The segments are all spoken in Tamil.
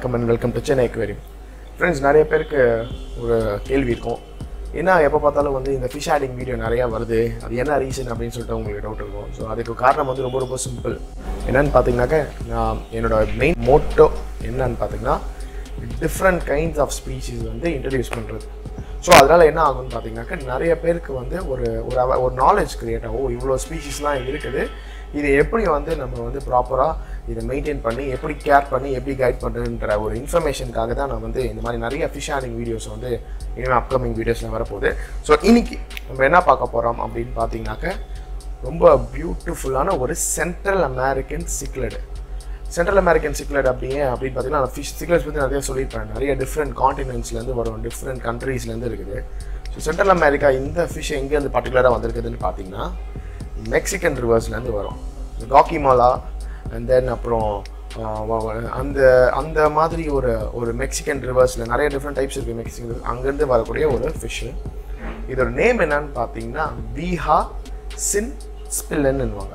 வணக்கம் and welcome to Chennai aquarium friends நிறைய பேருக்கு ஒரு கேள்வி இருக்கும் ஏன்னா எப்போ பார்த்தாலும் வந்து இந்த ஃபிஷ் ஆடிங் வீடியோ நிறையா வருது அது என்ன ரீசன் அப்படின்னு சொல்லிட்டு உங்களுக்கு டவுட் இருக்கும் ஸோ அதுக்கு காரணம் வந்து ரொம்ப ரொம்ப சிம்பிள் என்னன்னு பார்த்தீங்கன்னாக்க நான் என்னோட மெயின் மோட்டோ என்னன்னு பார்த்தீங்கன்னா டிஃப்ரெண்ட் கைண்ட்ஸ் ஆஃப் ஸ்பீஷீஸ் வந்து இன்ட்ரடியூஸ் பண்ணுறது ஸோ அதனால் என்ன ஆகும்னு பார்த்தீங்கன்னாக்கா நிறைய பேருக்கு வந்து ஒரு ஒரு அவ- ஒரு நாலேஜ் கிரியேட் ஆகும் ஓ இவ்வளோ ஸ்பீஷீஸ்லாம் இருக்குது இதை எப்படி வந்து நம்ம வந்து ப்ராப்பராக இதை மெயின்டைன் பண்ணி எப்படி கேர் பண்ணி எப்படி கைட் பண்ணுறதுன்ற ஒரு இன்ஃபர்மேஷனுக்காக தான் நான் வந்து இந்த மாதிரி நிறைய ஃபிஷ் ஆடிங் வீடியோஸ் வந்து இனிமேல் அப்கமிங் வீடியோஸில் வரப்போகுது ஸோ இன்னைக்கு நம்ம என்ன பார்க்க போகிறோம் அப்படின்னு பார்த்தீங்கன்னாக்க ரொம்ப பியூட்டிஃபுல்லான ஒரு Central American cichlid Central American cichlid அப்படியே அப்படின்னு பார்த்தீங்கன்னா நான் ஃபிஷ் சிக்லெட்ஸ் பற்றி நிறைய சொல்லியிருப்பேன் நிறைய டிஃப்ரெண்ட் காண்டினென்ட்ஸ்லேருந்து வரும் டிஃப்ரெண்ட் கண்ட்ரீஸ்லேருந்து இருக்குது ஸோ சென்ட்ரல் அமெரிக்கா இந்த ஃபிஷ் எங்கேருந்து பர்டிகுலராக வந்திருக்குதுன்னு பார்த்தீங்கன்னா மெக்சிகன் ரிவர்ஸ்லேருந்து வரும் காக்கிமாலா அண்ட் தென் அப்புறம் ஆஹ் வ- வ- அந்த அந்த மாதிரி ஒரு ஒரு மெக்சிகன் ரிவர்ஸில் நிறைய டிஃப்ரெண்ட் டைப்ஸ் இருக்குது மெக்சிகன் அங்கேருந்து வரக்கூடிய ஒரு ஃபிஷ்ஷு இதோட நேம் என்னன்னு பார்த்தீங்கன்னா வீஹா சின் ஸ்பில்லன்னுவாங்க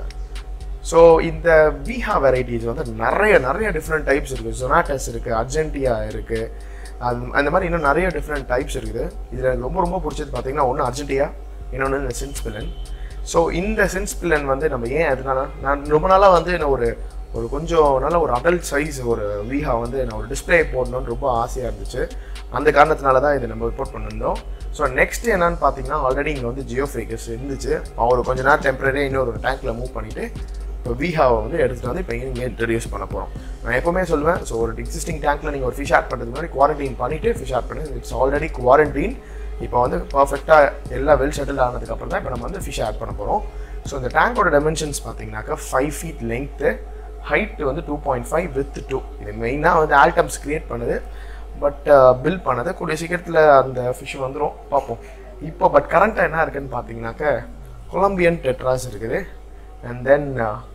ஸோ இந்த வீஹா வெரைட்டிஸ் வந்து நிறைய நிறைய டிஃப்ரெண்ட் டைப்ஸ் இருக்குது ஜொனாட்டஸ் இருக்குது அர்ஜென்டியா இருக்குது அது அந்த மாதிரி இன்னும் நிறைய டிஃப்ரெண்ட் டைப்ஸ் இருக்குது இதில் எனக்கு ரொம்ப ரொம்ப பிடிச்சது பார்த்தீங்கன்னா ஒன்று அர்ஜென்டியா இன்னொன்று இந்த சின்ஸ்பில்லன் ஸோ இந்த சின்ஸ்பில்லன் வந்து நம்ம ஏன் அதனால நான் ரொம்ப நாளாக வந்து நான் ஒரு ஒரு கொஞ்சம் நல்ல ஒரு அடல்ட் சைஸ் ஒரு வீஹா வந்து நான் ஒரு டிஸ்ப்ளே போடணும்னு ரொம்ப ஆசையாக இருந்துச்சு அந்த காரணத்தினால தான் இதை நம்ம ரிப்போர்ட் பண்ணியிருந்தோம் ஸோ நெக்ஸ்ட் என்னன்னு பார்த்தீங்கன்னா ஆல்ரெடி இங்கே வந்து ஜியோ ஃப்ரேக்கர்ஸ் இருந்துச்சு அவர் கொஞ்ச நேரம் டெம்பரரியாக இன்னொரு டேங்க்கில் மூவ் பண்ணிவிட்டு இப்போ வீஹாவை வந்து எடுத்துகிட்டு வந்து இப்போ இங்கே இன்ட்ரடியூஸ் பண்ண போகிறோம் நான் எப்போவுமே சொல்லுவேன் ஸோ ஒரு எக்ஸிஸ்டிங் டேங்க்கில் நீங்கள் ஒரு ஃபிஷ் ஆட் பண்ணுறதுக்கு முன்னாடி குவாரண்டைன் பண்ணிவிட்டு ஃபிஷ் ஆட் பண்ணி இட்ஸ் ஆல்ரெடி குவாரண்டைன் இப்போ வந்து பர்ஃபெக்டாக எல்லாம் வெல் செட்டில் ஆனதுக்கப்புறம் தான் இப்போ நம்ம வந்து ஃபிஷ் ஆட் பண்ண போகிறோம் ஸோ இந்த டேங்கோட டைமென்ஷன்ஸ் பார்த்தீங்கன்னாக்கா ஃபைவ் ஃபீட் லென்த்து ஹைட் வந்து two point five with two இது மெயினாக வந்து ஆல்டம்ஸ் கிரியேட் பண்ணுது பட் பில் பண்ணது கூடிய சீக்கிரத்தில் அந்த ஃபிஷ் வந்துடும் பார்ப்போம் இப்போ பட் கரண்ட்டாக என்ன இருக்குன்னு பார்த்தீங்கன்னாக்க கொலம்பியன் டெட்ராஸ் இருக்குது அண்ட் தென்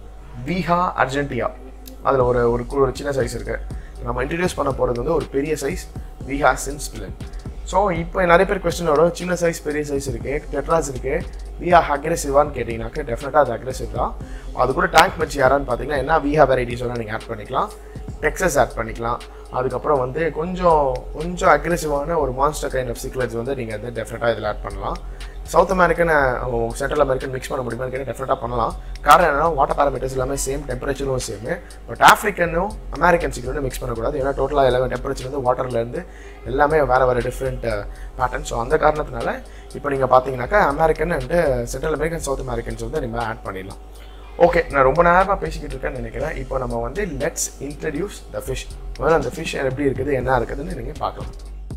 வீஹா அர்ஜென்டியா அதில் ஒரு ஒரு கு- ஒரு சின்ன சைஸ் இருக்குது நம்ம இன்ட்ரடியூஸ் பண்ண போகிறது வந்து ஒரு பெரிய சைஸ் வீஹா சின்ஸ்பிலன் ஸோ இப்போ நிறைய பேர் கொஸ்டின் வரும் சின்ன சைஸ் பெரிய சைஸ் இருக்குது டெட்ராஸ் இருக்குது விஹா அக்ரெசிவான்னு கேட்டிங்கனாக்க டெஃபினட்டாக அது அக்ரெசிவ் தான் அது கூட டேங்க் வச்சு யாரான்னு பார்த்தீங்கன்னா என்ன விஹா வெரைட்டிஸ் வேணால் நீங்கள் ஆட் பண்ணிக்கலாம் டெக்ஸஸ் ஆட் பண்ணிக்கலாம் அதுக்கப்புறம் வந்து கொஞ்சம் கொஞ்சம் அக்ரெசிவான ஒரு மான்ஸ்டர் கைண்ட் ஆஃப் சிக்லெட்ஸ் வந்து நீங்கள் வந்து டெஃபினட்டாக இதில் ஆட் பண்ணலாம் South American Central American mix பண்ண முடியுமான்னு கேட்டால் டெஃபினட்டாக பண்ணலாம் காரணம் என்னன்னா வாட்டர் பேராமீட்டர்ஸ் எல்லாமே சேம் டெம்பரேச்சரும் சேம் பட் ஆஃப்ரிக்கனும் அமெரிக்கன் சிக்கனும் மிக்ஸ் பண்ணக்கூடாது ஏன்னா டோட்டலாக எல்லாமே டெம்பரேச்சர் வந்து வாட்டர்லேருந்து எல்லாமே வேறு வேறு டிஃப்ரெண்ட் பேட்டர்ன் ஸோ அந்த காரணத்தினால இப்போ நீங்கள் பார்த்தீங்கன்னாக்கா American and Central American South Americans வந்து நீங்கள் ஆட் பண்ணிடலாம் ஓகே நான் ரொம்ப நேரமாக பேசிக்கிட்டு இருக்கேன்னு நினைக்கிறேன் இப்போ நம்ம வந்து லெட்ஸ் இன்ட்ரடியூஸ் த ஃபிஷ் முதல்ல அந்த ஃபிஷ் எப்படி இருக்குது என்ன இருக்குதுன்னு நீங்கள் பார்க்கலாம்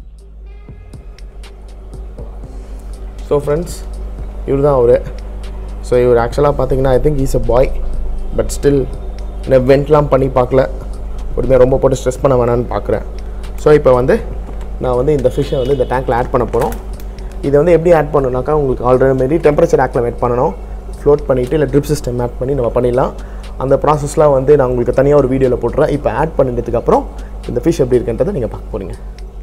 ஸோ ஃப்ரெண்ட்ஸ் இவர் தான் அவர் ஸோ இவர் ஆக்சுவலாக பார்த்தீங்கன்னா I think is a boy but still இந்த வெண்ட்லாம் பண்ணி பார்க்கல பொறுமையாக ரொம்ப போட்டு ஸ்ட்ரெஸ் பண்ண வேணாம்னு பார்க்குறேன் ஸோ இப்போ வந்து நான் வந்து இந்த ஃபிஷ்ஷை வந்து இந்த டேங்க்கில் ஆட் பண்ண போகிறோம் இதை வந்து எப்படி ஆட் பண்ணணும்னாக்கா உங்களுக்கு ஆல்ரெடி மாரி டெம்பரேச்சர் ஆக்டிவேட் பண்ணணும் ஃப்ளோட் பண்ணிவிட்டு இல்லை ட்ரிப் சிஸ்டம் ஆட் பண்ணி நம்ம பண்ணிடலாம் அந்த ப்ராசஸ்லாம் வந்து நான் உங்களுக்கு தனியாக ஒரு வீடியோவில் போட்டுறேன் இப்போ ஆட் பண்ணிட்டதுக்கப்புறம் இந்த ஃபிஷ் எப்படி இருக்குன்றதை நீங்கள் பார்க்க போகிறீங்க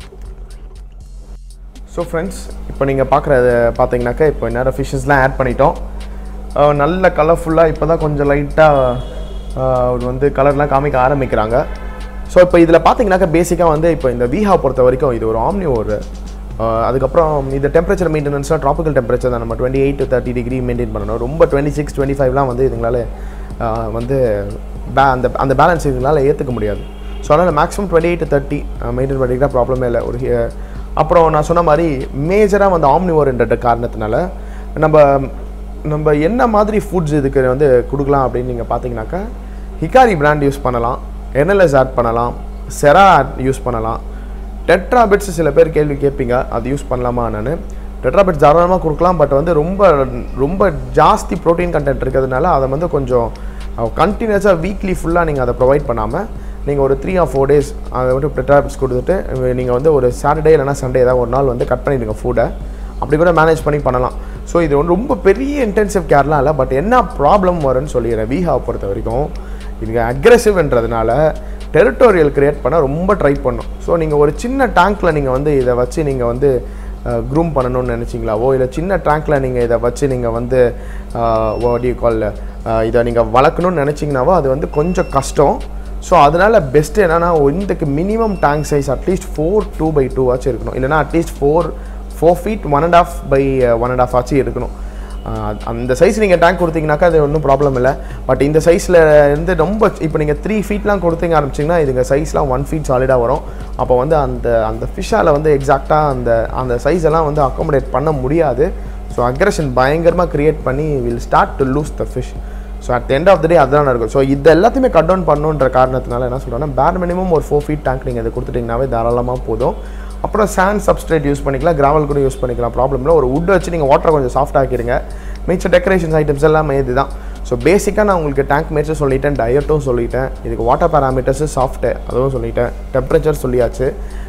ஸோ ஃப்ரெண்ட்ஸ் இப்போ நீங்கள் பார்க்குறது பார்த்தீங்கன்னாக்கா இப்போ நேரம் ஃபிஷ்ஷஸ்லாம் ஆட் பண்ணிட்டோம் அஹ் நல்ல கலர்ஃபுல்லாக இப்போ தான் கொஞ்சம் லைட்டாக வந்து கலர்லாம் காமிக்க ஆரம்பிக்கிறாங்க ஸோ இப்போ இதில் பார்த்தீங்கன்னாக்கா பேசிக்காக வந்து இப்போ இந்த வீஹா பொறுத்த வரைக்கும் இது ஒரு ஆம்னி ஒரு அஹ் அதுக்கப்புறம் இந்த டெம்பரேச்சர் மெயின்டெனன்ஸ்லாம் ட்ராபிக்கல் டெம்பரேச்சர் தான் நம்ம twenty eight to thirty degree maintain பண்ணணும் ரொம்ப டுவெண்ட்டி சிக்ஸ் டுவெண்ட்டி ஃபைவ்லாம் வந்து இதுங்களால அஹ் வந்து பே அந்த அந்த பேலன்ஸ் இதுங்களால் ஏற்றுக்க முடியாது ஸோ அதனால் maximum twenty eight to thirty maintain பண்ணிக்கிட்டா ப்ராப்ளமே இல்லை ஒரு ஹி- அப்புறம் நான் சொன்ன மாதிரி மேஜராக வந்து ஆம்னிவோர்ன்ற காரணத்தினால நம்ம நம்ம என்ன மாதிரி ஃபுட்ஸ் இதுக்கு வந்து கொடுக்கலாம் அப்படின்னு நீங்கள் பார்த்தீங்கன்னாக்கா ஹிகாரி பிராண்ட் யூஸ் பண்ணலாம் என்எல்எஸ் ஆட் பண்ணலாம் செரா யூஸ் பண்ணலாம் டெட்ராபிட்ஸ் சில பேர் கேள்வி கேட்பீங்க அது யூஸ் பண்ணலாமா நான் டெட்ராபிட்ஸ் தாராளமாக கொடுக்கலாம் பட் வந்து ரொம்ப ரொம்ப ஜாஸ்தி ப்ரோட்டீன் கண்டென்ட் இருக்கிறதுனால அதை வந்து கொஞ்சம் கண்டினியூஸாக வீக்லி ஃபுல்லாக நீங்கள் அதை ப்ரொவைட் பண்ணாமல் நீங்கள் ஒரு த்ரீ ஆர் ஃபோர் டேஸ் அதை வந்து டெட்ராபிட்ஸ் கொடுத்துட்டு நீங்கள் வந்து ஒரு சாட்டர்டே இல்லைனா சண்டே ஏதாவது ஒரு நாள் வந்து கட் பண்ணிடுங்க ஃபுட்டை அப்படி கூட மேனேஜ் பண்ணி பண்ணலாம் ஸோ இது வந்து ரொம்ப பெரிய இன்டென்சிவ் கேர்லாம் இல்லை பட் என்ன ப்ராப்ளம் வரும்னு சொல்லிடுறேன் வீஹாவை பொறுத்த வரைக்கும் இதுங்க அக்ரெசிவ்ன்றதுனால டெரிட்டோரியல் கிரியேட் பண்ண ரொம்ப ட்ரை பண்ணும் ஸோ நீங்கள் ஒரு சின்ன டேங்க்கில் நீங்கள் வந்து இதை வச்சு நீங்கள் வந்து க்ரூம் பண்ணணும்னு நினச்சிங்களாவோ இல்லை சின்ன டேங்க்கில் நீங்கள் இதை வச்சு நீங்கள் வந்து வாடி கால் இதை நீங்கள் வளர்க்கணும்னு நினச்சிங்கனாவோ அது வந்து கொஞ்சம் கஷ்டம் ஸோ அதனால் பெஸ்ட்டு என்னென்னா இதுக்கு minimum tank size at least four two by two ஆச்சும் இருக்கணும் இல்லைனா at least four four feet one and half by one and half ஆச்சு இருக்கணும் ஆஹ் அந்த சைஸ் நீங்கள் டேங்க் கொடுத்தீங்கனாக்கா அது ஒன்றும் ப்ராப்ளம் இல்லை பட் இந்த சைஸில் இருந்து ரொம்ப இப்போ நீங்கள் த்ரீ ஃபீட்லாம் கொடுத்தீங்க ஆரம்பிச்சிங்கன்னா இதுங்க சைஸ்லாம் ஒன் ஃபீட் சாலிடாக வரும் அப்போ வந்து அந்த அந்த ஃபிஷ்ஷால் வந்து எக்ஸாக்டாக அந்த அந்த சைஸ் எல்லாம் வந்து அக்காமடேட் பண்ண முடியாது ஸோ அக்ரஷன் பயங்கரமாக க்ரியேட் பண்ணி will start to lose the fish so at end of the day அதுதான் இருக்கும் ஸோ இது எல்லாத்தையுமே கட் டவுன் பண்ணுன்ற காரணத்தினால என்ன சொல்கிறேன்னா பேர் மினிமம் ஒரு ஃபோர் ஃபீட் டேங்க் நீங்கள் அதை கொடுத்துட்டிங்கனாவே தாராளமாக போதும் அப்புறம் சாண்ட் சப்ஸ்ட்ரேட் யூஸ் பண்ணிக்கலாம் கிராவல் கூட யூஸ் பண்ணிக்கலாம் ப்ராப்ளம் இல்லை ஒரு வுட் வச்சு நீங்கள் வாட்டரை கொஞ்சம் சாஃப்ட் ஆக்கிடுங்க மிச்ச டெக்கரேஷன்ஸ் ஐட்டம்ஸ் எல்லாமே இதுதான் ஸோ பேசிக்காக நான் உங்களுக்கு டேங்க் மேட்ஸும் சொல்லிட்டேன் டயட்டும் சொல்லிட்டேன் இதுக்கு வாட்டர் பேராமீட்டர்ஸு சாஃப்ட்டு அதுவும் சொல்லிட்டேன் டெம்பரேச்சர் சொல்லியாச்சு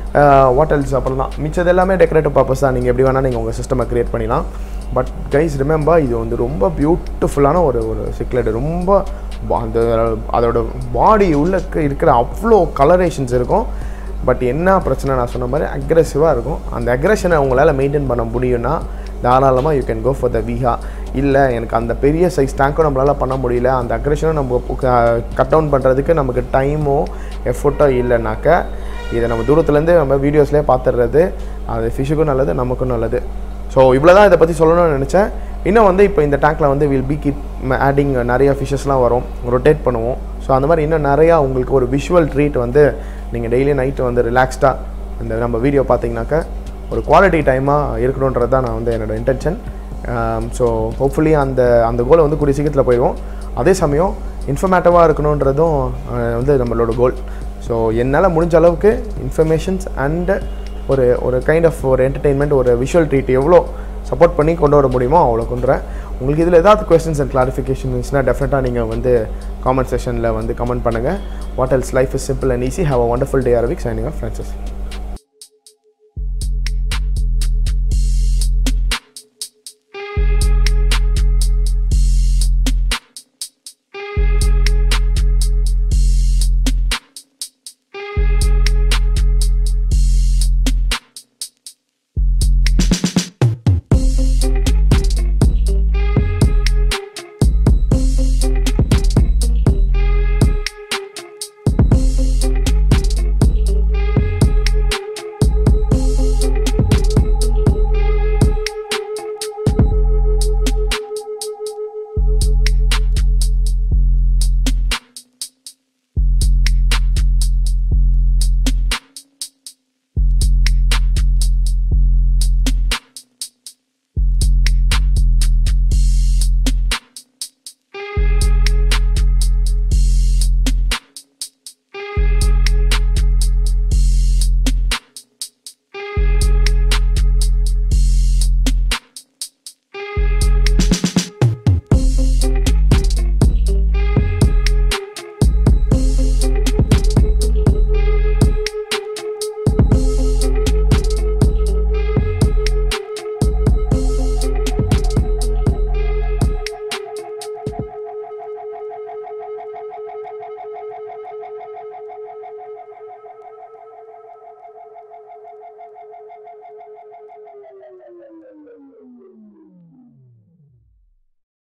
வாட் எல்ஸ் அப்புறம் தான் மிச்சது எல்லாமே டெக்கரேட்டிவ் பர்பஸ் தான் நீங்கள் எப்படி வேணால் நீங்கள் உங்கள் சிஸ்டமை க்ரியேட் பண்ணிக்கலாம் பட் கைஸ் ரிமெம்பர் இது வந்து ரொம்ப பியூட்டிஃபுல்லான ஒரு ஒரு சிக்லெட் ரொம்ப பா- அந்த அதோட பாடி உள்ள இருக்கிற அவ்வளோ கலரேஷன்ஸ் இருக்கும் பட் என்ன பிரச்சனை நான் சொன்ன மாதிரி அக்ரெசிவாக இருக்கும் அந்த அக்ரெஷனை உங்களால் மெயின்டைன் பண்ண முடியும்னா தாராளமாக you can go for the விஹா இல்லை எனக்கு அந்த பெரிய சைஸ் டேங்க்கும் நம்மளால் பண்ண முடியல அந்த அக்ரெஷனை நம்ம கட் டவுன் பண்ணுறதுக்கு நமக்கு டைமோ எஃபர்ட்டோ இல்லைனாக்க இதை நம்ம தூரத்துலேருந்து நம்ம வீடியோஸ்லேயே பார்த்துடுறது அது ஃபிஷ்ஷுக்கும் நல்லது நமக்கும் நல்லது ஸோ இவ்வளோ தான் இதை பற்றி சொல்லணும்னு நினச்சேன் இன்னும் வந்து இப்போ இந்த டேங்க்கில் வந்து வில் பி கீப் ஆடிங் நிறைய ஃபிஷஸ்லாம் வரும் ரொட்டேட் பண்ணுவோம் ஸோ அந்த மாதிரி இன்னும் நிறையா உங்களுக்கு ஒரு விஷுவல் ட்ரீட் வந்து நீங்கள் டெய்லி நைட்டு வந்து ரிலாக்ஸ்டாக இந்த நம்ம வீடியோ பார்த்தீங்கன்னாக்க ஒரு குவாலிட்டி டைமாக இருக்கணுன்றது தான் நான் வந்து என்னோட இன்டென்ஷன் ஸோ ஹோப்ஃபுல்லி அந்த அந்த கோலை வந்து கூடிய சீக்கிரத்தில் போயிடுவோம் அதே சமயம் இன்ஃபர்மேட்டிவாக இருக்கணுன்றதும் அஹ், வந்து நம்மளோட கோல் ஸோ என்னால் முடிஞ்ச அளவுக்கு இன்ஃபர்மேஷன்ஸ் அண்டு ஒரு ஒரு கைண்ட் ஆஃப் ஒரு என்டர்டெயின்மெண்ட் ஒரு விஷுவல் ட்ரீட் எவ்வளோ சப்போர்ட் பண்ணி கொண்டு வர முடியுமோ அவ்வளோ கொண்டு வரேன் உங்களுக்கு இதில் ஏதாவது கொஸ்டின்ஸ் அண்ட் கிளாரிஃபிகேஷன் இருந்துச்சுன்னா டெஃபினட்டாக நீங்கள் வந்து காமெண்ட் செஷனில் வந்து கமெண்ட் பண்ணுங்கள் what else life is simple and easy have a wonderful day அரவிக் சைனிங் ஆஃப் ஃப்ரான்சஸ்